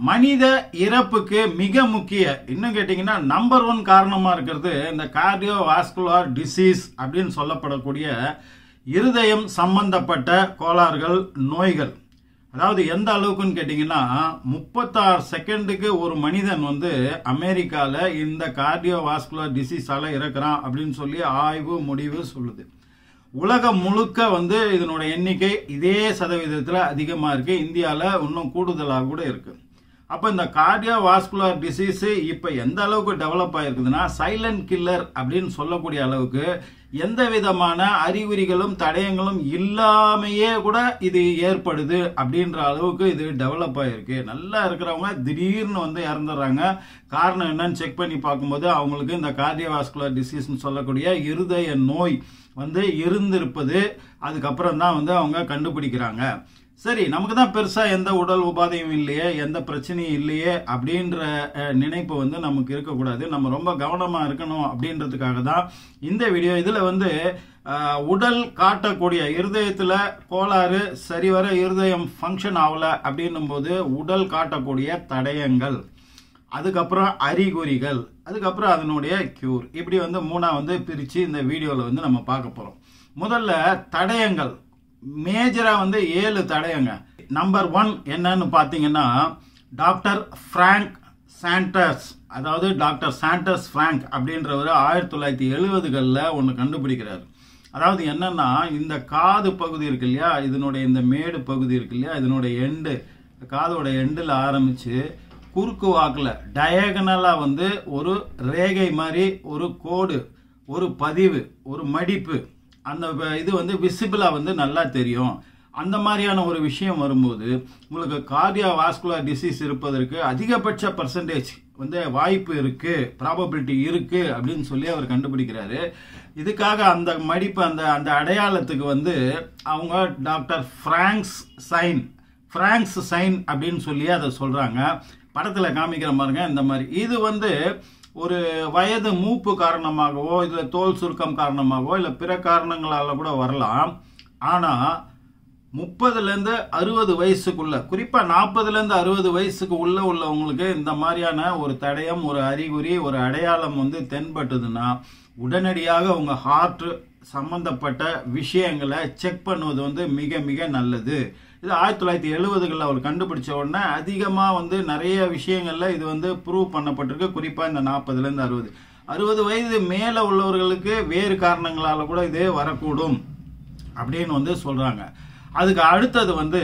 மனித இறப்புக்கு மிக முக்கிய இன்னும் கேட்டிங்கன்னா நம்பர் ஒன் காரணமாக இருக்கிறது இந்த கார்டியோ வாஸ்குலார் டிசீஸ் அப்படின்னு சொல்லப்படக்கூடிய இருதயம் சம்பந்தப்பட்ட கோளாறுகள் நோய்கள் அதாவது எந்த அளவுக்குன்னு கேட்டிங்கன்னா முப்பத்தாறு செகண்டுக்கு ஒரு மனிதன் வந்து அமெரிக்காவில் இந்த கார்டியோ வாஸ்குலர் டிசீஸால் இறக்குறான் அப்படின்னு சொல்லி ஆய்வு முடிவு சொல்லுது உலகம் முழுக்க வந்து இதனோட எண்ணிக்கை இதே சதவீதத்தில் அதிகமாக இருக்குது இந்தியாவில் இன்னும் கூடுதலாக கூட இருக்குது அப்போ இந்த கார்டியோ வாஸ்குலர் டிசீஸு இப்போ எந்த அளவுக்கு டெவலப் ஆகிருக்குதுன்னா சைலண்ட் கில்லர் அப்படின்னு சொல்லக்கூடிய அளவுக்கு எந்த விதமான அறிகுறிகளும் தடயங்களும் இல்லாமையே கூட இது ஏற்படுது அப்படின்ற அளவுக்கு இது டெவலப் ஆகிருக்கு நல்லா இருக்கிறவங்க திடீர்னு வந்து இறந்துடுறாங்க காரணம் என்னன்னு செக் பண்ணி பார்க்கும்போது அவங்களுக்கு இந்த கார்டியோவாஸ்குலர் டிசீஸ்னு சொல்லக்கூடிய இருதய நோய் வந்து இருந்திருப்பது அதுக்கப்புறம் தான் வந்து அவங்க கண்டுபிடிக்கிறாங்க சரி நமக்கு தான் பெருசாக எந்த உடல் உபாதையும் இல்லையே எந்த பிரச்சனையும் இல்லையே அப்படின்ற அஹ், நினைப்பு வந்து நமக்கு இருக்கக்கூடாது நம்ம ரொம்ப கவனமாக இருக்கணும் அப்படின்றதுக்காக தான் இந்த வீடியோ இதில் வந்து அஹ், உடல் காட்டக்கூடிய இருதயத்தில் கோளாறு சரிவர இருதயம் ஃபங்க்ஷன் ஆகல அப்படின்னும் போது உடல் காட்டக்கூடிய தடயங்கள் அதுக்கப்புறம் அறிகுறிகள் அதுக்கப்புறம் அதனுடைய கியூர் இப்படி வந்து மூணா வந்து பிரித்து இந்த வீடியோவில் வந்து நம்ம பார்க்க போகிறோம் முதல்ல தடயங்கள் மேஜராக வந்து ஏழு தடயங்க நம்பர் ஒன் என்னன்னு பார்த்தீங்கன்னா டாக்டர் ஃப்ராங்க் சாண்டர்ஸ் அதாவது டாக்டர் சாண்டர்ஸ் ஃப்ராங்க் அப்படின்றவர் ஆயிரத்தி தொள்ளாயிரத்தி எழுபதுகளில் ஒன்று கண்டுபிடிக்கிறார் அதாவது என்னன்னா இந்த காது பகுதி இருக்கு இல்லையா இதனுடைய இந்த மேடு பகுதி இருக்கு இல்லையா இதனுடைய எண்டு காதோட எண்டில் ஆரம்பித்து குறுக்கு வாக்கில் டயகனலாக வந்து ஒரு ரேகை மாதிரி ஒரு கோடு ஒரு பதிவு ஒரு மடிப்பு அந்த வ- இது வந்து விசிபிளாக வந்து நல்லா தெரியும் அந்த மாதிரியான ஒரு விஷயம் வரும்போது உங்களுக்கு கார்டியா வாஸ்குலர் டிசீஸ் இருப்பதற்கு அதிகபட்ச பர்சன்டேஜ் வந்து வாய்ப்பு இருக்கு ப்ராபபிலிட்டி இருக்கு அப்படின்னு சொல்லி அவர் கண்டுபிடிக்கிறாரு இதுக்காக அந்த மடிப்பு அந்த அந்த அடையாளத்துக்கு வந்து அவங்க doctor Franks sign Franks sign அப்படின்னு சொல்லி அதை சொல்றாங்க படத்துல காமிக்கிற பாருங்க இந்த மாதிரி இது வந்து ஒரு வயது மூப்பு காரணமாகவோ இல்லை தோல் சுருக்கம் காரணமாகவோ இல்லை பிற காரணங்களால கூட வரலாம் ஆனா முப்பதுலேருந்து அறுபது வயசுக்குள்ள குறிப்பாக நாற்பதுலேருந்து அறுபது வயசுக்கு உள்ள உள்ளவங்களுக்கு இந்த மாதிரியான ஒரு தடயம் ஒரு அறிகுறி ஒரு அடையாளம் வந்து தென்பட்டதுன்னா உடனடியாக உங்கள் ஹார்ட் சம்பந்தப்பட்ட விஷயங்களை செக் பண்ணுவது வந்து மிக மிக நல்லது இது ஆயிரத்தி தொள்ளாயிரத்தி எழுபதுகளில் அவர் கண்டுபிடிச்ச உடனே அதிகமாக வந்து நிறைய விஷயங்கள்ல இது வந்து ப்ரூவ் பண்ணப்பட்டிருக்கு குறிப்பாக இந்த நாற்பதுலேருந்து அறுபது அறுபது வயது மேலே உள்ளவர்களுக்கு வேறு காரணங்களால கூட இது வரக்கூடும் அப்படின்னு வந்து சொல்றாங்க அதுக்கு அடுத்தது வந்து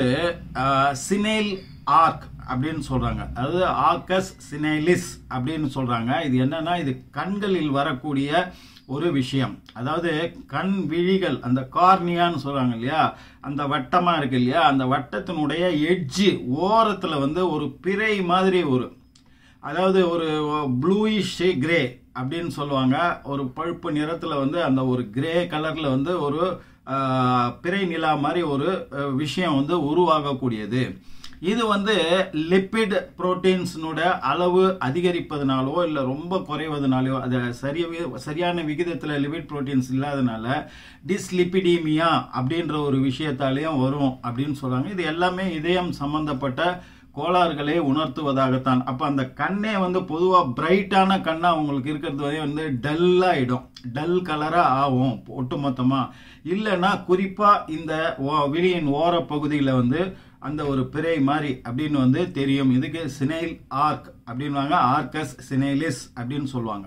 சினேல் ஆர்க் அப்படின்னு சொல்றாங்க அதாவது ஆர்கஸ் சினேலிஸ் அப்படின்னு சொல்றாங்க இது என்னன்னா இது கண்களில் வரக்கூடிய ஒரு விஷயம் அதாவது கண் விழிகள் அந்த கார்னியான்னு சொல்றாங்க இல்லையா அந்த வட்டமா இருக்கு இல்லையா அந்த வட்டத்தினுடைய எட்ஜு ஓரத்துல வந்து ஒரு பிறை மாதிரி ஒரு அதாவது ஒரு ப்ளூயிஷ் கிரே அப்படின்னு சொல்லுவாங்க ஒரு பழுப்பு நிறத்தில் வந்து அந்த ஒரு கிரே கலரில் வந்து ஒரு ஆஹ், பிறை நிலா மாதிரி ஒரு அஹ், விஷயம் வந்து உருவாகக்கூடியது இது வந்து லிப்பிட் புரோட்டீன்ஸ்னோட அளவு அதிகரிப்பதனாலோ இல்லை ரொம்ப குறைவதனாலோ அது சரிய சரியான விகிதத்தில் லிபிட் புரோட்டீன்ஸ் இல்லாதனால டிஸ்லிபிடீமியா அப்படின்ற ஒரு விஷயத்தாலேயும் வரும் அப்படின்னு சொல்றாங்க இது எல்லாமே இதயம் சம்பந்தப்பட்ட கோளாறுகளை உணர்த்துவதாகத்தான் அப்ப அந்த கண்ணே வந்து பொதுவா பிரைட்டான கண்ணா உங்களுக்கு இருக்கிறது வந்து வந்து டல் ஆயிடும் டல் கலரா ஆகும் ஒட்டுமொத்தமா இல்லைன்னா குறிப்பா இந்த ஓ- விழியின் ஓர பகுதியில வந்து அந்த ஒரு பிறை மாதிரி அப்படின்னு வந்து தெரியும் இதுக்கு சினைல் ஆர்க் அப்படின்வாங்க ஆர்கஸ் சினைலிஸ் அப்படின்னு சொல்லுவாங்க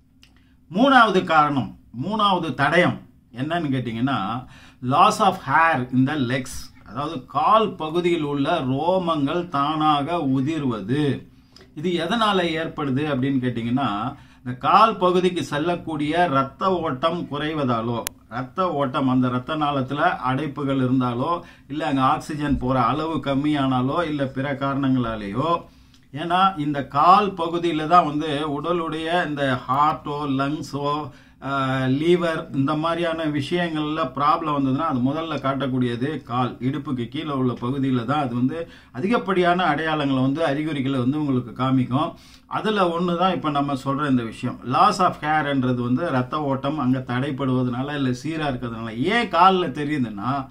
மூணாவது காரணம் மூணாவது தடயம் என்னன்னு கேட்டிங்கன்னா loss of hair in the legs அதாவது கால் பகுதியில் உள்ள ரோமங்கள் தானாக உதிர்வது இது எதனால ஏற்படுது அப்படின்னு கேட்டிங்கன்னா இந்த கால் பகுதிக்கு செல்லக்கூடிய ரத்த ஓட்டம் குறைவதாலோ ரத்த ஓட்டம் அந்த ரத்த நாளத்தில் அடைப்புகள் இருந்தாலோ இல்லை அங்கே ஆக்சிஜன் போகிற அளவு கம்மியானாலோ இல்லை பிற காரணங்களாலேயோ ஏன்னா இந்த கால் பகுதியில் தான் வந்து உடலுடைய இந்த ஹார்ட்டோ லங்ஸோ லீவர் இந்த மாதிரியான விஷயங்கள்ல ப்ராப்ளம் வந்ததுன்னா அது முதல்ல காட்டக்கூடியது கால் இடுப்புக்கு கீழே உள்ள பகுதியில் தான் அது வந்து அதிகப்படியான அடையாளங்களை வந்து அறிகுறிகளை வந்து உங்களுக்கு காமிக்கும் அதில் ஒன்று தான் இப்போ நம்ம சொல்கிற இந்த விஷயம் லாஸ் ஆஃப் ஹேர்ன்றது வந்து ரத்த ஓட்டம் அங்கே தடைப்படுவதனால இல்லை சீராக இருக்கிறதுனால ஏன் காலில் தெரியுதுன்னா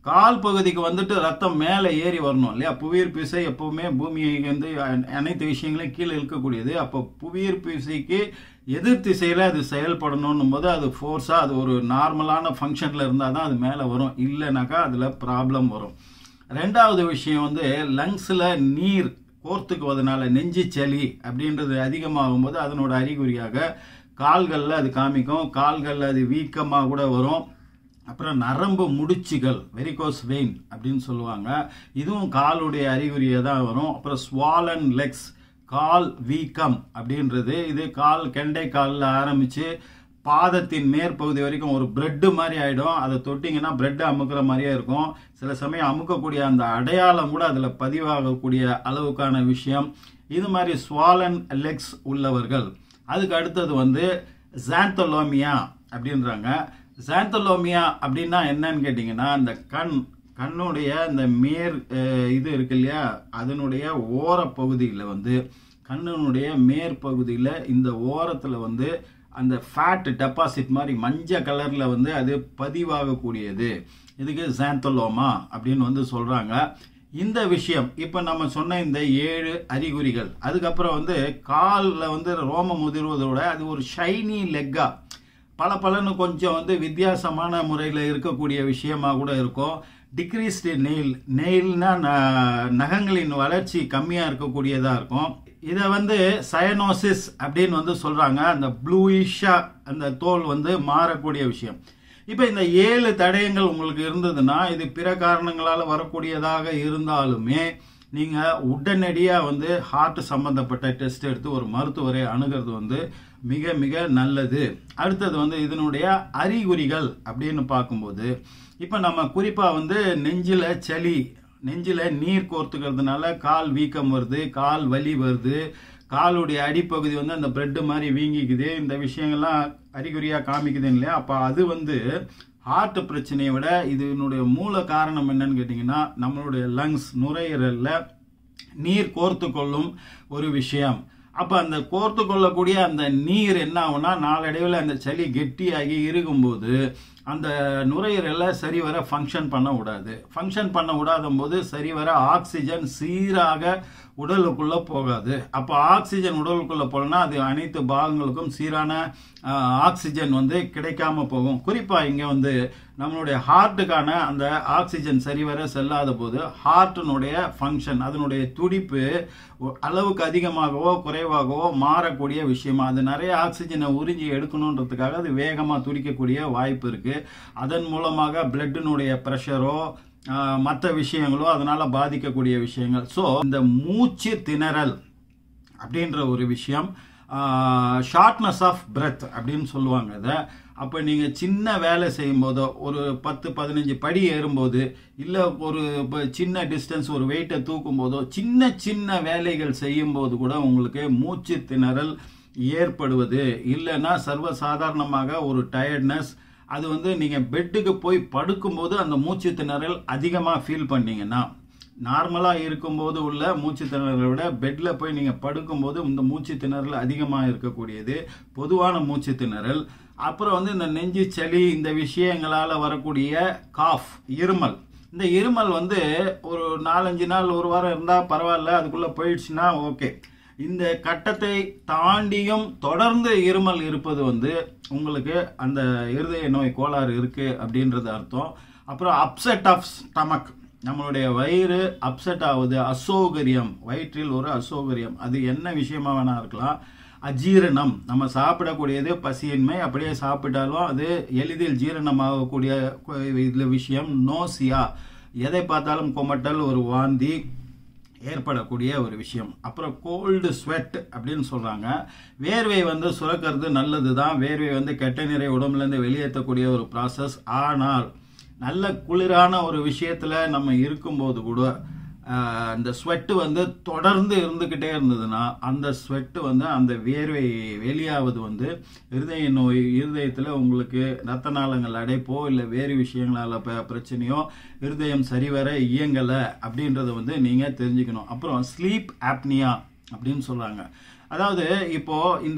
கால் பகுதிக்கு வந்துட்டு ரத்தம் மேலே ஏறி வரணும் இல்லையா புவியீர்ப்பு விசை எப்பவுமே பூமியை வந்து அ- அனைத்து விஷயங்களையும் கீழே இழுக்கக்கூடியது அப்போ புவியீர்ப்பு விசைக்கு எதிர் திசையில் அது செயல்படணும் போது அது ஃபோர்ஸாக அது ஒரு நார்மலான ஃபங்க்ஷனில் இருந்தால் தான் அது மேலே வரும் இல்லைனாக்கா அதில் ப்ராப்ளம் வரும் ரெண்டாவது விஷயம் வந்து லங்ஸில் நீர் கோர்த்துக்குவதனால நெஞ்சு சளி அப்படின்றது அதிகமாகும் போது அதனோட அறிகுறியாக கால்களில் அது காமிக்கும் கால்களில் அது வீக்கமாக கூட வரும் அப்புறம் நரம்பு முடிச்சுகள் வெரிகோஸ் வெயின் அப்படின்னு சொல்லுவாங்க இதுவும் காலுடைய அறிகுறியை தான் வரும் அப்புறம் ஸ்வாலன் லெக்ஸ் கால் வீக்கம் அப்படின்றது இது கால் கெண்டை காலில் ஆரம்பித்து பாதத்தின் மேற்பகுதி வரைக்கும் ஒரு பிரெட்டு மாதிரி ஆயிடும் அதை தொட்டிங்கன்னா பிரெட் அமுக்குற மாதிரியே இருக்கும் சில சமயம் அமுக்கக்கூடிய அந்த அடையாளம் கூட அதில் பதிவாகக்கூடிய அளவுக்கான விஷயம் இது மாதிரி ஸ்வாலன் லெக்ஸ் உள்ளவர்கள் அதுக்கு அடுத்தது வந்து ஜாந்தலோமியா அப்படின்றாங்க ஜாந்தலோமியா அப்படின்னா என்னன்னு கேட்டிங்கன்னா இந்த கண் கண்ணுடைய இந்த மேற் அஹ், இது இருக்கு இல்லையா அதனுடைய ஓர பகுதியில் வந்து கண்ணினுடைய மேற்பகுதியில் இந்த ஓரத்தில் வந்து அந்த ஃபேட் டெபாசிட் மாதிரி மஞ்சள் கலரில் வந்து அது பதிவாகக்கூடியது இதுக்கு ஜாந்தலோமா அப்படின்னு வந்து சொல்கிறாங்க இந்த விஷயம் இப்போ நம்ம சொன்ன இந்த ஏழு அறிகுறிகள் அதுக்கப்புறம் வந்து காலில் வந்து ரோமம் உதிர்வதோட அது ஒரு ஷைனி லெக்கா பல பலன்னு கொஞ்சம் வந்து வித்தியாசமான முறையில் இருக்கக்கூடிய விஷயமா கூட இருக்கும் டிக்ரீஸ்டு நெயில் நெயில்னா ந- நகங்களின் வளர்ச்சி கம்மியாக இருக்கக்கூடியதாக இருக்கும் இதை வந்து சயனோசிஸ் அப்படின்னு வந்து சொல்கிறாங்க அந்த ப்ளூயிஷா அந்த தோல் வந்து மாறக்கூடிய விஷயம் இப்போ இந்த ஏழு தடயங்கள் உங்களுக்கு இருந்ததுன்னா இது பிற காரணங்களால் வரக்கூடியதாக இருந்தாலுமே நீங்கள் உடனடியாக வந்து ஹார்ட் சம்பந்தப்பட்ட டெஸ்ட் எடுத்து ஒரு மருத்துவரை அணுகிறது வந்து மிக மிக நல்லது அடுத்தது வந்து இதனுடைய அறிகுறிகள் அப்படின்னு பார்க்கும்போது இப்போ நம்ம குறிப்பாக வந்து நெஞ்சில் சளி நெஞ்சில் நீர் கோர்த்துக்கிறதுனால கால் வீக்கம் வருது கால் வலி வருது காலுடைய அடிப்பகுதி வந்து அந்த பிரெட் மாதிரி வீங்கிக்குது இந்த விஷயங்கள்லாம் அறிகுறியாக காமிக்குது இல்லையா அப்போ அது வந்து ஹார்ட் பிரச்சனையை விட இதனுடைய மூல காரணம் என்னன்னு கேட்டிங்கன்னா நம்மளுடைய லங்ஸ் நுரையீரலில் நீர் கோர்த்து கொள்ளும் ஒரு விஷயம் அப்போ அந்த கோர்த்து கொள்ளக்கூடிய அந்த நீர் என்ன ஆகும்னா நாளடைவில் அந்த சளி கெட்டியாகி இருக்கும்போது அந்த நுரையீரலை சரிவர ஃபங்க்ஷன் பண்ண விடாது ஃபங்க்ஷன் பண்ண விடாத போது சரிவர ஆக்சிஜன் சீராக உடலுக்குள்ள போகாது அப்போ ஆக்சிஜன் உடலுக்குள்ள போலனா அது அனைத்து பாகங்களுக்கும் சீரான ஆஹ், ஆக்சிஜன் வந்து கிடைக்காம போகும் குறிப்பா இங்க வந்து நம்மளுடைய ஹார்ட்டுக்கான அந்த ஆக்சிஜன் சரிவர செல்லாத போது ஹார்ட்டினுடைய ஃபங்க்ஷன் அதனுடைய துடிப்பு ஒ- அளவுக்கு அதிகமாகவோ குறைவாகவோ மாறக்கூடிய விஷயமா அது நிறைய ஆக்சிஜனை உறிஞ்சி எடுக்கணுன்றதுக்காக அது வேகமா துடிக்கக்கூடிய வாய்ப்பு இருக்கு அதன் மூலமாக பிளட்டினுடைய ப்ரெஷரோ மற்ற விஷயங்களோ அதனால பாதிக்கக்கூடிய விஷயங்கள் ஸோ இந்த மூச்சு திணறல் அப்படின்ற ஒரு விஷயம் ஷார்ட்னஸ் ஆஃப் பிரெத் அப்படின்னு சொல்லுவாங்க இதை அப்போ நீங்கள் சின்ன வேலை செய்யும்போதோ ஒரு பத்து பதினஞ்சு படி ஏறும்போது இல்லை ஒரு இப்ப சின்ன டிஸ்டன்ஸ் ஒரு வெயிட்டை தூக்கும் போதோ சின்ன சின்ன வேலைகள் செய்யும்போது கூட உங்களுக்கு மூச்சு திணறல் ஏற்படுவது இல்லைன்னா சர்வசாதாரணமாக ஒரு டயர்ட்னஸ் அது வந்து நீங்கள் பெட்டுக்கு போய் படுக்கும்போது அந்த மூச்சு திணறல் அதிகமாக ஃபீல் பண்ணீங்கன்னா நார்மலாக இருக்கும்போது உள்ள மூச்சு திணறலை விட பெட்டில் போய் நீங்கள் படுக்கும்போது இந்த மூச்சு திணறல் அதிகமாக இருக்கக்கூடியது பொதுவான மூச்சு திணறல் அப்புறம் வந்து இந்த நெஞ்சு சளி இந்த விஷயங்களால் வரக்கூடிய காஃப் இருமல் இந்த இருமல் வந்து ஒரு நாலஞ்சு நாள் ஒரு வாரம் இருந்தால் பரவாயில்ல அதுக்குள்ளே போயிடுச்சுன்னா ஓகே இந்த கட்டத்தை தாண்டியும் தொடர்ந்து இருமல் இருப்பது வந்து உங்களுக்கு அந்த இருதய நோய் கோளாறு இருக்கு அப்படின்றது அர்த்தம் அப்புறம் அப்செட் ஆஃப் ஸ்டமக் நம்மளுடைய வயிறு அப்செட் ஆகுது அசௌகரியம் வயிற்றில் ஒரு அசௌகரியம் அது என்ன விஷயமா வேணா இருக்கலாம் அஜீரணம் நம்ம சாப்பிடக்கூடியது பசியின்மை அப்படியே சாப்பிட்டாலும் அது எளிதில் ஜீரணமாகக்கூடிய இதில் விஷயம் நோசியா எதை பார்த்தாலும் கொமட்டல் ஒரு வாந்தி ஏற்படக்கூடிய ஒரு விஷயம் அப்புறம் கோல்டு ஸ்வெட் அப்படின்னு சொல்றாங்க வேர்வை வந்து சுரக்கிறது நல்லது தான் வேர்வை வந்து கெட்ட நிறை உடம்புலேருந்து வெளியேற்றக்கூடிய ஒரு ப்ராசஸ் ஆனால் நல்ல குளிரான ஒரு விஷயத்துல நம்ம இருக்கும்போது கூட ஆஹ், இந்த ஸ்வெட்டு வந்து தொடர்ந்து இருந்துக்கிட்டே இருந்ததுன்னா அந்த ஸ்வெட்டு வந்து அந்த வேர்வை வெளியாவது வந்து இருதய நோய் இருதயத்தில் உங்களுக்கு ரத்த நாளங்கள் அடைப்போ இல்லை வேறு விஷயங்களால ப- பிரச்சனையோ இருதயம் சரிவர இயங்கலை அப்படின்றத வந்து நீங்கள் தெரிஞ்சுக்கணும் அப்புறம் ஸ்லீப் ஆப்னியா அப்படின்னு சொல்றாங்க அதாவது இப்போ இந்த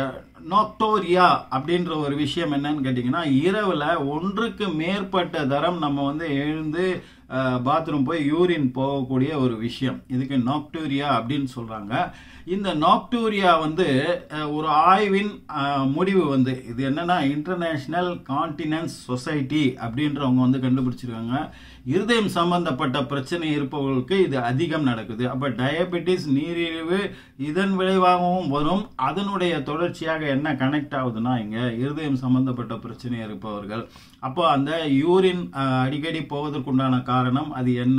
நோக்டோரியா அப்படின்ற ஒரு விஷயம் என்னன்னு கேட்டிங்கன்னா இரவுல ஒன்றுக்கு மேற்பட்ட தரம் நம்ம வந்து எழுந்து பாத்ரூம் போய் யூரின் போகக்கூடிய ஒரு விஷயம் இதுக்கு நாக்டூரியா அப்படின்னு சொல்றாங்க இந்த நாக்டூரியா வந்து அஹ், ஒரு ஆய்வின் அஹ், முடிவு வந்து இது என்னன்னா இன்டர்நேஷனல் கான்டினன்ஸ் சொசைட்டி அப்படின்றவங்க வந்து கண்டுபிடிச்சிருக்காங்க இருதயம் சம்பந்தப்பட்ட பிரச்சனை இருப்பவர்களுக்கு இது அதிகம் நடக்குது அப்ப டயபெட்டிஸ் நீரிழிவு இதன் விளைவாகவும் வரும் அதனுடைய தொடர்ச்சியாக என்ன கனெக்ட் ஆகுதுன்னா இங்க இருதயம் சம்பந்தப்பட்ட பிரச்சனை இருப்பவர்கள் அப்போ அந்த யூரின் அஹ், அடிக்கடி போவதற்குண்டான காரணம் அது என்ன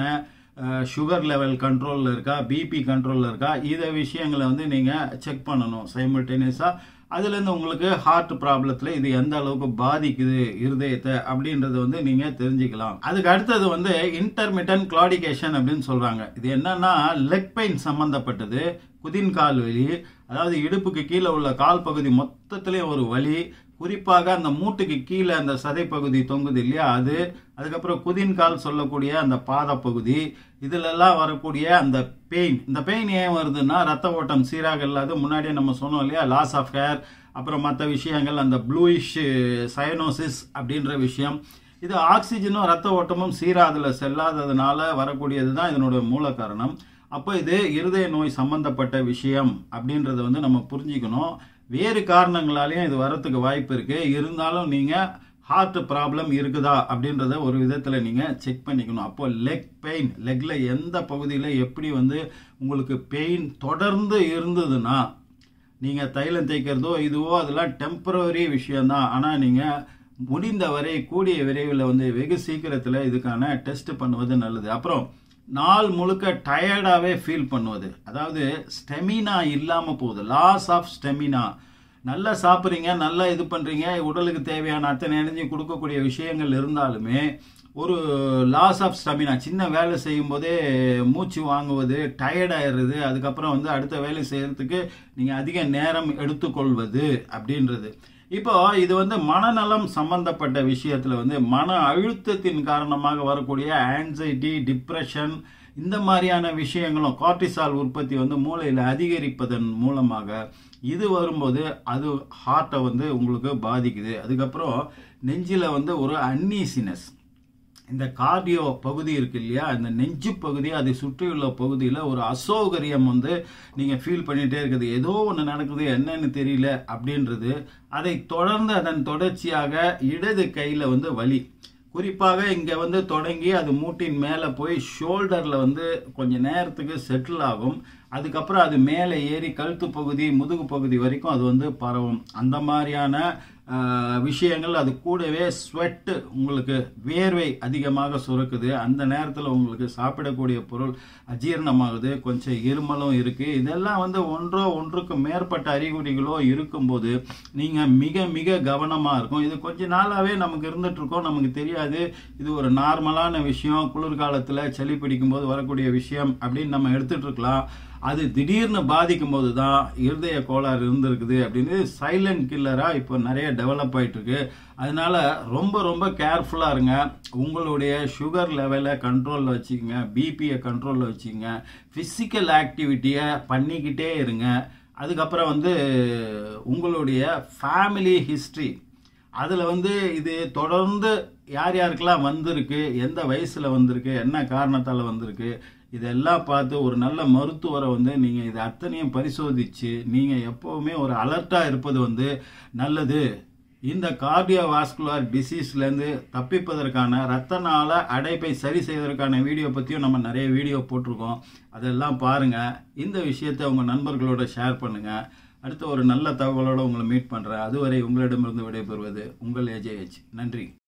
சுகர் லெவல் கண்ட்ரோலில் இருக்கா பிபி கண்ட்ரோலில் இருக்கா இதை விஷயங்களை வந்து நீங்கள் செக் பண்ணணும் சைமல்டேனியஸாக அதுலேருந்து உங்களுக்கு ஹார்ட் ப்ராப்ளத்தில் இது எந்த அளவுக்கு பாதிக்குது இருதயத்தை அப்படின்றத வந்து நீங்கள் தெரிஞ்சுக்கலாம் அதுக்கு அடுத்தது வந்து இன்டர்மிட்டன் கிளாடிகேஷன் அப்படின்னு சொல்கிறாங்க இது என்னன்னா லெக் பெயின் சம்மந்தப்பட்டது குதின் கால் வலி அதாவது இடுப்புக்கு கீழே உள்ள கால் பகுதி மொத்தத்திலே ஒரு வலி குறிப்பாக அந்த மூட்டுக்கு கீழே அந்த சதைப்பகுதி தொங்குது இல்லையா அது அதுக்கப்புறம் குதின் கால் சொல்லக்கூடிய அந்த பாதப்பகுதி இதுல எல்லாம் வரக்கூடிய அந்த பெயின் இந்த பெயின் ஏன் வருதுன்னா ரத்த ஓட்டம் சீராக இல்லாத முன்னாடியே நம்ம சொன்னோம் இல்லையா லாஸ் ஆஃப் ஹேர் அப்புறம் மற்ற விஷயங்கள் அந்த ப்ளூயிஷ் சயனோசிஸ் அப்படின்ற விஷயம் இது ஆக்சிஜனும் ரத்த ஓட்டமும் சீரா அதுல செல்லாததுனால வரக்கூடியது தான் இதனோட மூல காரணம் அப்போ இது இருதய நோய் சம்பந்தப்பட்ட விஷயம் அப்படின்றத வந்து நம்ம புரிஞ்சுக்கணும் வேறு காரணங்களாலையும் இது வரத்துக்கு வாய்ப்பு இருக்கு இருந்தாலும் நீங்க ஹார்ட் ப்ராப்ளம் இருக்குதா அப்படின்றத ஒரு விதத்துல நீங்க செக் பண்ணிக்கணும் அப்போ லெக் பெயின் லெக்ல எந்த பகுதியில எப்படி வந்து உங்களுக்கு பெயின் தொடர்ந்து இருந்ததுன்னா நீங்க தைலம் தேய்க்கிறதோ இதுவோ அதெல்லாம் டெம்பரவரி விஷயம்தான் ஆனா நீங்க முடிந்தவரை கூடிய விரைவில் வந்து வெகு சீக்கிரத்துல இதுக்கான டெஸ்ட் பண்ணுவது நல்லது அப்புறம் நாள் முழுக்க டயர்டாவே ஃபீல் பண்ணுவது அதாவது ஸ்டெமினா இல்லாம போகுது லாஸ் ஆஃப் ஸ்டெமினா நல்லா சாப்பிட்றீங்க நல்லா இது பண்றீங்க உடலுக்கு தேவையான அத்தனை எனர்ஜி கொடுக்கக்கூடிய விஷயங்கள் இருந்தாலுமே ஒரு லாஸ் ஆஃப் ஸ்டெமினா சின்ன வேலை செய்யும் போதே மூச்சு வாங்குவது டயர்ட் ஆயிடுறது அதுக்கப்புறம் வந்து அடுத்த வேலை செய்யறதுக்கு நீங்க அதிக நேரம் எடுத்துக்கொள்வது அப்படின்றது இப்போ இது வந்து மனநலம் சம்பந்தப்பட்ட விஷயத்துல வந்து மன அழுத்தத்தின் காரணமாக வரக்கூடிய ஆன்சைட்டி டிப்ரெஷன் இந்த மாதிரியான விஷயங்களும் கார்டிசால் உற்பத்தி வந்து மூளையில் அதிகரிப்பதன் மூலமாக இது வரும்போது அது ஹார்ட்டை வந்து உங்களுக்கு பாதிக்குது அதுக்கப்புறம் நெஞ்சில வந்து ஒரு அன்னீசினஸ் இந்த கார்டியோ பகுதி இருக்கு இல்லையா இந்த நெஞ்சு பகுதி அதை சுற்றியுள்ள பகுதியில் ஒரு அசௌகரியம் வந்து நீங்கள் ஃபீல் பண்ணிகிட்டே இருக்குது ஏதோ ஒன்று நடக்குது என்னன்னு தெரியல அப்படின்றது அதை தொடர்ந்து அதன் தொடர்ச்சியாக இடது கையில் வந்து வலி குறிப்பாக இங்கே வந்து தொடங்கி அது மூட்டின் மேலே போய் ஷோல்டரில் வந்து கொஞ்ச நேரத்துக்கு செட்டில் ஆகும் அதுக்கப்புறம் அது மேலே ஏறி கழுத்து பகுதி முதுகு பகுதி வரைக்கும் அது வந்து பரவும் அந்த மாதிரியான ஆஹ், விஷயங்கள் அது கூடவே ஸ்வெட்டு உங்களுக்கு வேர்வை அதிகமாக சுரக்குது அந்த நேரத்தில் உங்களுக்கு சாப்பிடக்கூடிய பொருள் அஜீரணமாகுது கொஞ்சம் இருமலும் இருக்கு இதெல்லாம் வந்து ஒன்றோ ஒன்றுக்கு மேற்பட்ட அறிகுறிகளோ இருக்கும்போது நீங்க மிக மிக கவனமா இருக்கும் இது கொஞ்ச நாளாவே நமக்கு இருந்துட்டு இருக்கோம் நமக்கு தெரியாது இது ஒரு நார்மலான விஷயம் குளிர்காலத்துல சளி பிடிக்கும் போது வரக்கூடிய விஷயம் அப்படின்னு நம்ம எடுத்துட்டு இருக்கலாம் அது திடீர்னு பாதிக்கும் போது தான் இருதய கோளாறு இருந்திருக்குது அப்படின்னு சைலண்ட் கில்லரா இப்போ நிறைய டெவலப் ஆயிட்டு இருக்கு அதனால ரொம்ப ரொம்ப கேர்ஃபுல்லா இருங்க உங்களுடைய சுகர் லெவலை கண்ட்ரோல்ல வச்சுக்கோங்க பிபியை கண்ட்ரோல்ல வச்சுக்கோங்க பிசிக்கல் ஆக்டிவிட்டியை பண்ணிக்கிட்டே இருங்க அதுக்கப்புறம் வந்து உங்களுடைய ஃபேமிலி ஹிஸ்டரி அதில் வந்து இது தொடர்ந்து யார் யாருக்கெல்லாம் வந்திருக்கு எந்த வயசில் வந்திருக்கு என்ன காரணத்தால் வந்திருக்கு இதெல்லாம் பார்த்து ஒரு நல்ல மருத்துவரை வந்து நீங்கள் இது அத்தனையும் பரிசோதித்து நீங்கள் எப்போவுமே ஒரு அலர்ட்டாக இருப்பது வந்து நல்லது இந்த கார்டியோவாஸ்குலர் டிசீஸ்லேருந்து தப்பிப்பதற்கான ரத்த நாள அடைப்பை சரி செய்வதற்கான வீடியோ பற்றியும் நம்ம நிறைய வீடியோ போட்டிருக்கோம் அதெல்லாம் பாருங்கள் இந்த விஷயத்தை உங்கள் நண்பர்களோட ஷேர் பண்ணுங்கள் அடுத்த ஒரு நல்ல தகவலோட உங்களை மீட் பண்ணுறேன் அதுவரை உங்களிடமிருந்து விடைபெறுவது உங்கள் ஏஜேஹெச் நன்றி